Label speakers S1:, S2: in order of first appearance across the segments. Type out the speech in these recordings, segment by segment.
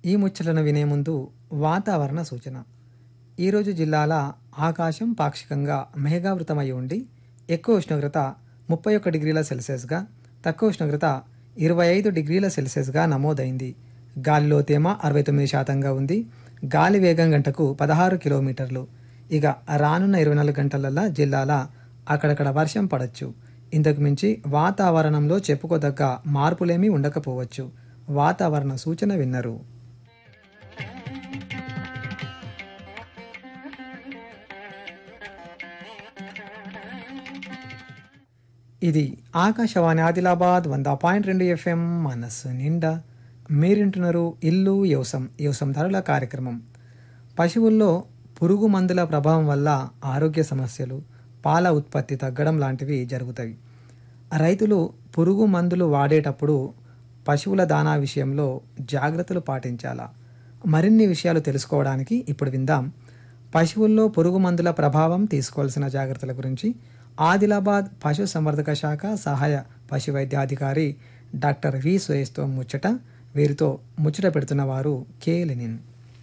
S1: ఈ ముచ్చటను వినే ముందు వాతావరణ సూచన ఈరోజు జిల్లాల ఆకాశం పాక్షికంగా మేఘావృతమై ఉండి ఎక్కువ ఉష్ణోగ్రత ముప్పై ఒక్క డిగ్రీల సెల్సియస్గా తక్కువ ఉష్ణోగ్రత ఇరవై ఐదు డిగ్రీల సెల్సియస్గా నమోదైంది గాలిలో తేమ అరవై తొమ్మిది శాతంగా ఉంది గాలి వేగం గంటకు పదహారు కిలోమీటర్లు ఇక రానున్న ఇరవై నాలుగు గంటలల్లా జిల్లాల అక్కడక్కడ వర్షం పడచ్చు ఇంతకు మించి వాతావరణంలో చెప్పుకోదగ్గ మార్పులేమీ ఉండకపోవచ్చు వాతావరణ సూచన విన్నరు ఇది ఆకాశవాణి ఆదిలాబాద్ వంద పాయింట్ రెండు ఎఫ్ఎం మనస్సు నిండా మీరింటున్నారు ఇల్లు వ్యవసం వ్యవసం ధరల కార్యక్రమం పశువుల్లో పురుగు మందుల ప్రభావం వల్ల ఆరోగ్య సమస్యలు పాల ఉత్పత్తి తగ్గడం లాంటివి జరుగుతాయి రైతులు పురుగు మందులు వాడేటప్పుడు పశువుల దానా విషయంలో జాగ్రత్తలు పాటించాలా మరిన్ని విషయాలు తెలుసుకోవడానికి ఇప్పుడు విందాం పశువుల్లో పురుగు మందుల ప్రభావం తీసుకోవాల్సిన జాగ్రత్తల గురించి ఆదిలాబాద్ పశు సంవర్ధక శాఖ సహాయ పశు వైద్యాధికారి డాక్టర్ వి సుయేష్తో ముచ్చట వీరితో ముచ్చట పెడుతున్న వారు కే లెనిన్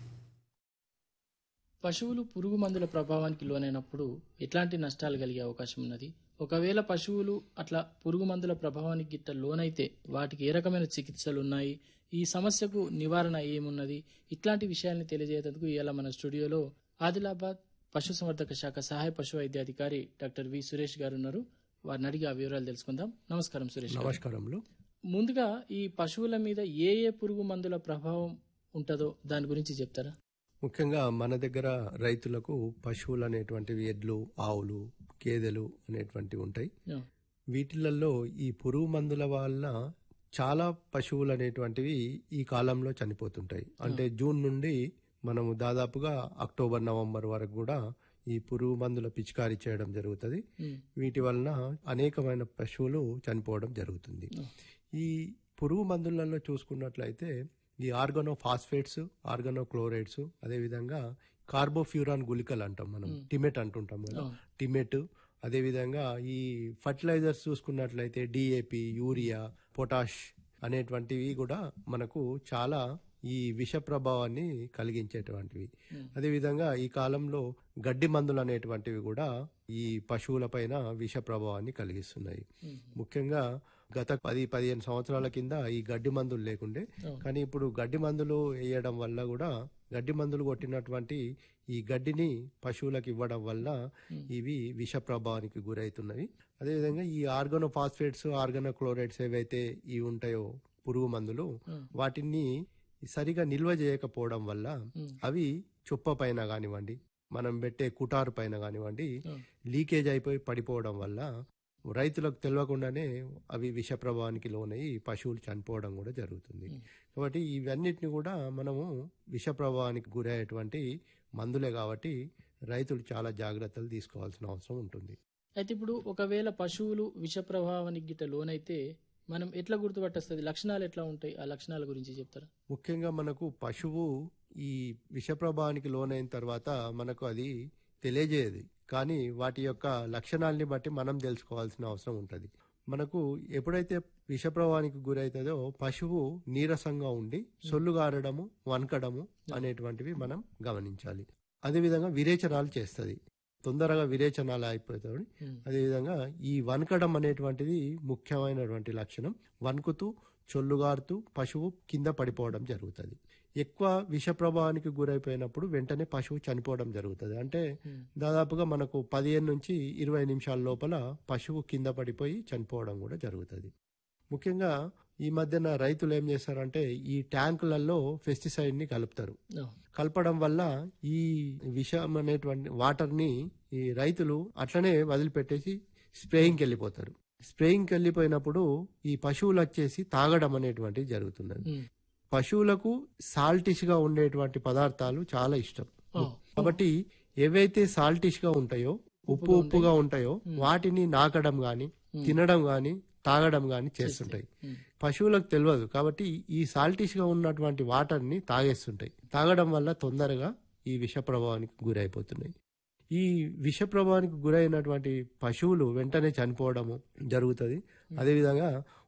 S2: పశువులు పురుగు మందుల ప్రభావానికి లోనైనప్పుడు ఎట్లాంటి నష్టాలు కలిగే అవకాశం ఉన్నది ఒకవేళ పశువులు అట్లా పురుగు మందుల ప్రభావానికి గిట్ట లోనైతే వాటికి ఏ రకమైన చికిత్సలు ఉన్నాయి ఈ సమస్యకు నివారణ ఏమున్నది ఇట్లాంటి విషయాల్ని తెలియజేసేందుకు ఇవాళ మన స్టూడియోలో ఆదిలాబాద్ పశు సంవర్ధక శాఖ సహాయ పశు వైద్యాధికారి డాక్టర్ వి సురేష్ గారు ఉన్నారు వారిని అడిగి ఆ వివరాలు తెలుసుకుందాం నమస్కారం సురేష్ గారు.
S3: నమస్కారములు
S2: ముందుగా ఈ పశువుల మీద ఏ ఏ పురుగు మందుల ప్రభావం ఉంటుందో దాని గురించి చెప్తారా
S3: ముఖ్యంగా మన దగ్గర రైతులకు పశువులు అనేటువంటివి ఎడ్లు ఆవులు గేదెలు అనేటువంటివి ఉంటాయి
S2: ఆ,
S3: వీటిలలో ఈ పురుగు మందుల వల్ల చాలా పశువులు అనేటువంటివి ఈ కాలంలో చనిపోతుంటాయి అంటే జూన్ నుండి మనము దాదాపుగా అక్టోబర్ నవంబర్ వరకు కూడా ఈ పురుగు మందుల పిచికారీ చేయడం జరుగుతుంది
S2: ఉమ్,
S3: వీటి వలన అనేకమైన పశువులు చనిపోవడం జరుగుతుంది ఈ పురుగు మందులలో చూసుకున్నట్లయితే ఈ ఆర్గనో ఫాస్ఫేట్స్ ఆర్గనో క్లోరైడ్స్ అదేవిధంగా కార్బోఫ్యూరాన్ గుళికలు అంటాం మనం టిమెట్ అంటుంటాం కదా
S2: అవును.
S3: టిమెట్ అదేవిధంగా ఈ ఫర్టిలైజర్స్ చూసుకున్నట్లయితే డిఏపి యూరియా పొటాష్ అనేటువంటివి కూడా మనకు చాలా ఈ విష ప్రభావాన్ని కలిగించేటువంటివి అదేవిధంగా ఈ కాలంలో గడ్డి మందులు అనేటువంటివి కూడా ఈ పశువుల పైన విష ప్రభావాన్ని కలిగిస్తున్నాయి ముఖ్యంగా గత పది పదిహేను సంవత్సరాల కింద ఈ గడ్డి మందులు లేకుండే కానీ ఇప్పుడు గడ్డి మందులు వేయడం వల్ల కూడా గడ్డి మందులు కొట్టినటువంటి ఈ గడ్డిని పశువులకు ఇవ్వడం వల్ల ఇవి విష ప్రభావానికి గురవుతున్నవి అదేవిధంగా ఈ ఆర్గనో ఫాస్ఫేట్స్ ఆర్గనో క్లోరైడ్స్ ఏవైతే ఇవి ఉంటాయో పురుగు మందులు వాటిని సరిగా నిల్వ చేయకపోవడం వల్ల అవి చుప్ప పైన కానివ్వండి మనం పెట్టే కుటారు పైన కానివ్వండి లీకేజ్ అయిపోయి పడిపోవడం వల్ల రైతులకు తెలియకుండానే అవి విష ప్రభావానికి లోనై పశువులు చనిపోవడం కూడా జరుగుతుంది కాబట్టి ఇవన్నిటిని కూడా మనము విష ప్రభావానికి గురయ్యేటువంటి మందులే కాబట్టి రైతులు చాలా జాగ్రత్తలు తీసుకోవాల్సిన అవసరం ఉంటుంది
S2: అయితే ఇప్పుడు ఒకవేళ పశువులు విష ప్రభావానికి గిట్ట లోనైతే మనం ఎట్లా గుర్తుపట్టేస్తుంది లక్షణాలు ఎట్లా ఉంటాయి ఆ లక్షణాల గురించి చెప్తారా
S3: ముఖ్యంగా మనకు పశువు ఈ విష ప్రభావానికి లోనైన తర్వాత మనకు అది తెలియజేయదు కానీ వాటి యొక్క లక్షణాలని బట్టి మనం తెలుసుకోవాల్సిన అవసరం ఉంటుంది మనకు ఎప్పుడైతే విష ప్రభావానికి గురవుతుందో పశువు నీరసంగా ఉండి సొల్లు గారడము వనకడము అనేటువంటివి మనం గమనించాలి అదేవిధంగా విరేచనాలు చేస్తుంది తొందరగా విరేచనాలు అయిపోతాయి అదేవిధంగా ఈ వనకడం అనేటువంటిది ముఖ్యమైనటువంటి లక్షణం వణుకుతూ చొల్లుగారుతూ పశువు కింద పడిపోవడం జరుగుతుంది ఎక్కువ విష ప్రభావానికి గురైపోయినప్పుడు వెంటనే పశువు చనిపోవడం జరుగుతుంది అంటే దాదాపుగా మనకు పదిహేను నుంచి ఇరవై నిమిషాల లోపల పశువు కింద పడిపోయి చనిపోవడం కూడా జరుగుతుంది ముఖ్యంగా ఈ మధ్యన రైతులు ఏం చేస్తారంటే ఈ ట్యాంకులలో పెస్టిసైడ్ ని కలుపుతారు
S2: ఆ,
S3: కలపడం వల్ల ఈ విషం అనేటువంటి వాటర్ ని ఈ రైతులు అట్లనే వదిలిపెట్టేసి స్ప్రేయింగ్కి వెళ్ళిపోతారు స్ప్రేయింగ్కి వెళ్ళిపోయినప్పుడు ఈ పశువులు వచ్చేసి తాగడం అనేటువంటిది జరుగుతున్నది
S2: ఉమ్,
S3: పశువులకు సాల్టిష్ గా ఉండేటువంటి పదార్థాలు చాలా ఇష్టం
S2: ఆ,
S3: కాబట్టి ఏవైతే సాల్టిష్ గా ఉంటాయో ఉప్పు ఉప్పుగా ఉంటాయో వాటిని నాకడం గాని తినడం గాని తాగడం గాని చేస్తుంటాయి
S2: ఉమ్,
S3: పశువులకు తెలియదు కాబట్టి ఈ సాల్టిష్ గా ఉన్నటువంటి వాటర్ ని తాగేస్తుంటాయి తాగడం వల్ల తొందరగా ఈ విష ప్రభావానికి గురైపోతున్నాయి ఈ విష ప్రభావానికి గురైనటువంటి పశువులు వెంటనే చనిపోవడము జరుగుతుంది అదేవిధంగా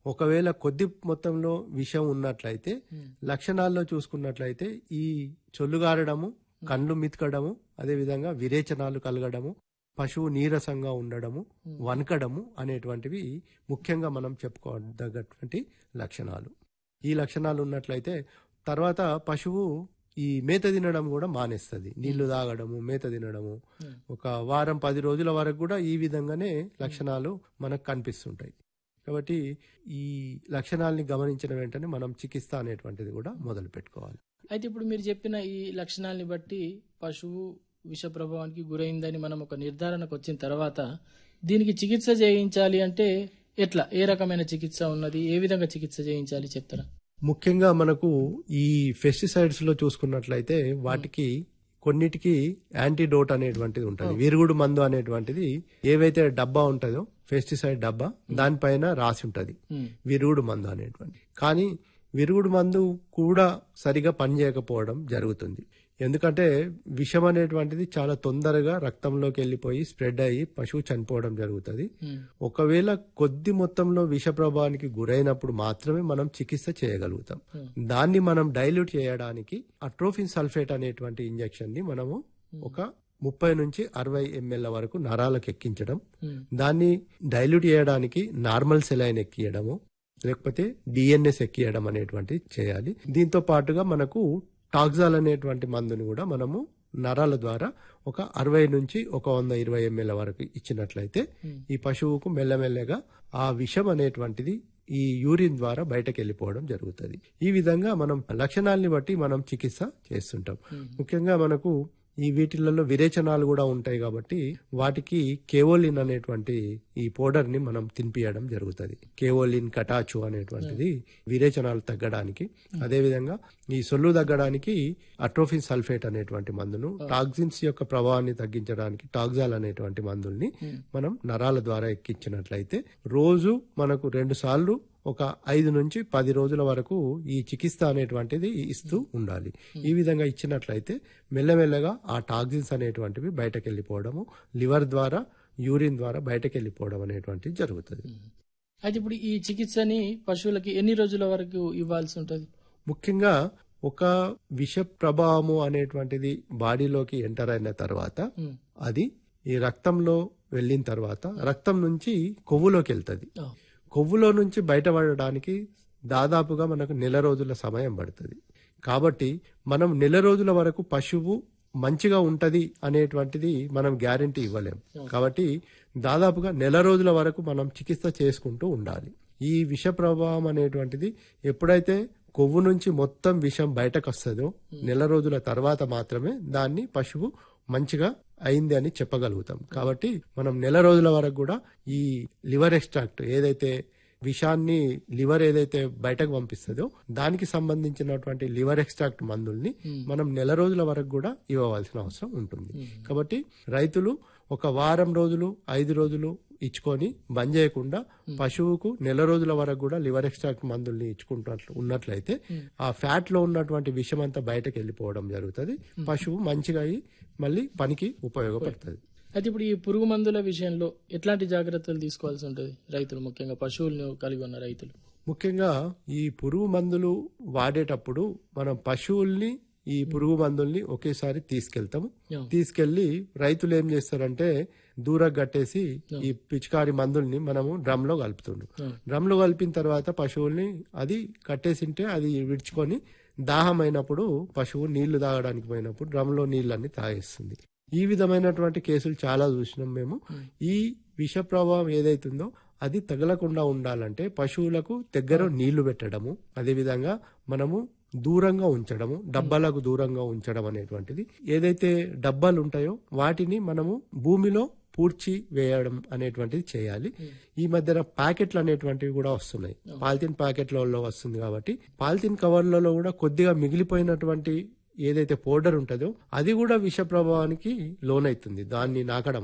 S3: ఒకవేళ కొద్ది మొత్తంలో విషం ఉన్నట్లయితే లక్షణాల్లో చూసుకున్నట్లయితే ఈ చొల్లుగారడము కండ్లు మితకడము అదేవిధంగా విరేచనాలు కలగడము పశువు నీరసంగా ఉండడము వనకడము అనేటువంటివి ముఖ్యంగా మనం చెప్పుకోదగ్గటువంటి లక్షణాలు ఈ లక్షణాలు ఉన్నట్లయితే తర్వాత పశువు ఈ మేత తినడం కూడా మానేస్తుంది నీళ్లు తాగడము మేత తినడము ఒక వారం పది రోజుల వరకు కూడా ఈ విధంగానే లక్షణాలు మనకు కనిపిస్తుంటాయి కాబట్టి ఈ లక్షణాలని గమనించిన వెంటనే మనం చికిత్స అనేటువంటిది కూడా మొదలు పెట్టుకోవాలి
S2: అయితే ఇప్పుడు మీరు చెప్పిన ఈ లక్షణాలని బట్టి పశువు విష ప్రభావానికి గురైందని మనం ఒక నిర్ధారణకు వచ్చిన తర్వాత దీనికి చికిత్స చేయించాలి అంటే ఎట్లా ఏ రకమైన చికిత్స ఉన్నది ఏ విధంగా చికిత్స చేయించాలి చెప్తారా
S3: ముఖ్యంగా మనకు ఈ పెస్టిసైడ్స్ లో చూసుకున్నట్లయితే వాటికి కొన్నిటికి యాంటీడోట్ అనేటువంటిది ఉంటుంది విరుగుడు మందు అనేటువంటిది ఏవైతే డబ్బా ఉంటుందో పెస్టిసైడ్ డబ్బా దానిపైన రాసి ఉంటది
S2: ఉమ్,
S3: విరుగుడు మందు అనేటువంటి కానీ విరుగుడు మందు కూడా సరిగా పనిచేయకపోవడం జరుగుతుంది ఎందుకంటే విషం అనేటువంటిది చాలా తొందరగా రక్తంలోకి వెళ్ళిపోయి స్ప్రెడ్ అయ్యి పశువు చనిపోవడం జరుగుతుంది
S2: ఉమ్,
S3: ఒకవేళ కొద్ది మొత్తంలో విష ప్రభావానికి గురైనప్పుడు మాత్రమే మనం చికిత్స చేయగలుగుతాం దాన్ని మనం డైల్యూట్ చేయడానికి అట్రోఫిన్ సల్ఫేట్ అనేటువంటి ఇంజెక్షన్ ని మనము ఒక ముప్పై నుంచి అరవై ఎంఎల్ వరకు నరాలకు ఎక్కించడం
S2: ఉమ్,
S3: దాన్ని డైల్యూట్ చేయడానికి నార్మల్ సెలైన్ ఎక్కియడము లేకపోతే డిఎన్ఎస్ ఎక్కియడం అనేటువంటి చేయాలి దీంతో పాటుగా మనకు టాక్సాల్ అనేటువంటి మందుని కూడా మనము నరాల ద్వారా ఒక అరవై నుంచి ఒక వంద ఇరవై ఎంఎల్ వరకు ఇచ్చినట్లయితే ఈ పశువుకు మెల్లమెల్లగా ఆ విషం అనేటువంటిది ఈ యూరిన్ ద్వారా బయటకు వెళ్ళిపోవడం జరుగుతుంది ఈ విధంగా మనం లక్షణాలని బట్టి మనం చికిత్స చేస్తుంటాం ముఖ్యంగా మనకు ఈ వీటిలలో విరేచనాలు కూడా ఉంటాయి కాబట్టి వాటికి కేవోలిన్ అనేటువంటి ఈ పౌడర్ ని మనం తినిపియడం జరుగుతుంది కేవోలిన్ కటాచు అనేటువంటిది విరేచనాలు తగ్గడానికి అదేవిధంగా ఈ సొల్లు తగ్గడానికి అట్రోఫిన్ సల్ఫేట్ అనేటువంటి మందును టాక్సిన్స్ యొక్క ప్రభావాన్ని తగ్గించడానికి టాక్సాల్ అనేటువంటి మందుల్ని మనం నరాల ద్వారా ఎక్కించినట్లయితే రోజు మనకు రెండు సార్లు ఒక ఐదు నుంచి పది రోజుల వరకు ఈ చికిత్స అనేటువంటిది ఇస్తూ ఉండాలి ఈ విధంగా ఇచ్చినట్లయితే మెల్లమెల్లగా ఆ టాక్సిన్స్ అనేటువంటివి బయటకు వెళ్ళిపోవడము లివర్ ద్వారా యూరిన్ ద్వారా బయటకు వెళ్ళిపోవడం అనేటువంటిది జరుగుతుంది
S2: అయితే ఇప్పుడు ఈ చికిత్సని పశువులకి ఎన్ని రోజుల వరకు ఇవ్వాల్సి ఉంటుంది
S3: ముఖ్యంగా ఒక విష ప్రభావము అనేటువంటిది బాడీలోకి ఎంటర్ అయిన తర్వాత
S2: ఉమ్,
S3: అది ఈ రక్తంలో వెళ్ళిన తర్వాత రక్తం నుంచి కొవ్వులోకి వెళ్తుంది
S2: ఆ,
S3: కొవ్వులో నుంచి బయటపడడానికి దాదాపుగా మనకు నెల రోజుల సమయం పడుతుంది కాబట్టి మనం నెల రోజుల వరకు పశువు మంచిగా ఉంటది అనేటువంటిది మనం గ్యారంటీ ఇవ్వలేం కాబట్టి దాదాపుగా నెల రోజుల వరకు మనం చికిత్స చేసుకుంటూ ఉండాలి ఈ విష ప్రభావం అనేటువంటిది ఎప్పుడైతే కొవ్వు నుంచి మొత్తం విషం బయటకు వస్తుందో నెల రోజుల తర్వాత మాత్రమే దాన్ని పశువు మంచిగా అయింది అని చెప్పగలుగుతాం కాబట్టి మనం నెల రోజుల వరకు కూడా ఈ లివర్ ఎక్స్ట్రాక్ట్ ఏదైతే విషాన్ని లివర్ ఏదైతే బయటకు పంపిస్తుందో దానికి సంబంధించినటువంటి లివర్ ఎక్స్ట్రాక్ట్ మందుల్ని మనం నెల రోజుల వరకు కూడా ఇవ్వవలసిన అవసరం ఉంటుంది కాబట్టి రైతులు ఒక వారం రోజులు ఐదు రోజులు ఇచ్చుకొని బంద్ చేయకుండా పశువుకు నెల రోజుల వరకు కూడా లివర్ ఎక్స్ట్రాక్ట్ మందుల్ని ఇచ్చుకుంటున్నట్లు ఉన్నట్లయితే ఆ ఫ్యాట్ లో ఉన్నటువంటి విషం అంతా బయటకు వెళ్ళిపోవడం జరుగుతుంది పశువు మంచిగా అయి మళ్ళీ పనికి ఉపయోగపడుతుంది
S2: అయితే ఇప్పుడు ఈ పురుగు మందుల విషయంలో ఎట్లాంటి జాగ్రత్తలు తీసుకోవాల్సి ఉంటుంది రైతులు ముఖ్యంగా పశువులను కలిగి ఉన్న రైతులు
S3: ముఖ్యంగా ఈ పురుగు మందులు వాడేటప్పుడు మనం పశువుల్ని ఈ పురుగు మందుల్ని ఒకేసారి తీసుకెళ్తాము
S2: Yeah.
S3: తీసుకెళ్లి రైతులు ఏం చేస్తారంటే దూరం కట్టేసి ఈ పిచికారి మందుల్ని మనము డ్రమ్ లో కలుపుతుండు
S2: Yeah.
S3: డ్రమ్ లో కలిపిన తర్వాత పశువుల్ని అది కట్టేసింటే అది విడుచుకొని దాహం అయినప్పుడు పశువు నీళ్లు తాగడానికి పోయినప్పుడు డ్రమ్ లో నీళ్ళన్ని తాగేస్తుంది ఈ విధమైనటువంటి కేసులు చాలా చూసినాం మేము ఈ విష ప్రభావం ఏదైతుందో అది తగలకుండా ఉండాలంటే పశువులకు దగ్గర నీళ్లు పెట్టడము అదేవిధంగా మనము దూరంగా ఉంచడము డబ్బాలకు దూరంగా ఉంచడం అనేటువంటిది ఏదైతే డబ్బాలు ఉంటాయో వాటిని మనము భూమిలో పూడ్చి వేయడం అనేటువంటిది చేయాలి ఈ మధ్యన ప్యాకెట్లు అనేటువంటివి కూడా వస్తున్నాయి పాలిథిన్ ప్యాకెట్లలో వస్తుంది కాబట్టి పాలిథిన్ కవర్లలో కూడా కొద్దిగా మిగిలిపోయినటువంటి ఏదైతే పౌడర్ ఉంటుందో అది కూడా విష ప్రభావానికి లోనైతుంది దాన్ని నాకడం